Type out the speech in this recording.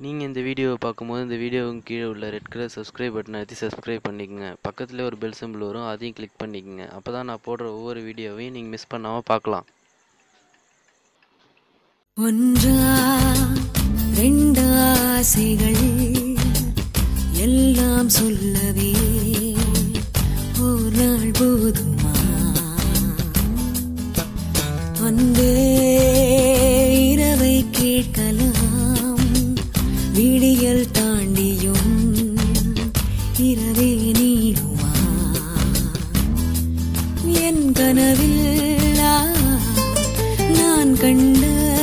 நீங்கள் இந்த வீடியோவை பார்க்கும்போது இந்த வீடியோவுக்கு கீழே உள்ள ரெட் கலர் சப்ஸ்கிரைப் பட்டனை அழுத்தி சப்ஸ்கிரைப் பண்ணிக்கோங்க பக்கத்தில் ஒரு பெல் சிம்பிள் வரும் அதையும் கிளிக் பண்ணிக்கோங்க அப்போ தான் நான் போடுற ஒவ்வொரு வீடியோவையும் நீங்கள் மிஸ் பண்ணாமல் பார்க்கலாம் ஒன்றா ரெண்டு ஆசைகள் எல்லாம் சொல்லவே ஒரு நாள் போதுமா அன்பே இரவை கேட்கலாம் விடியல் தாண்டியும் இரவே நீடுமா என் கனவில் ஆ, நான் கண்ட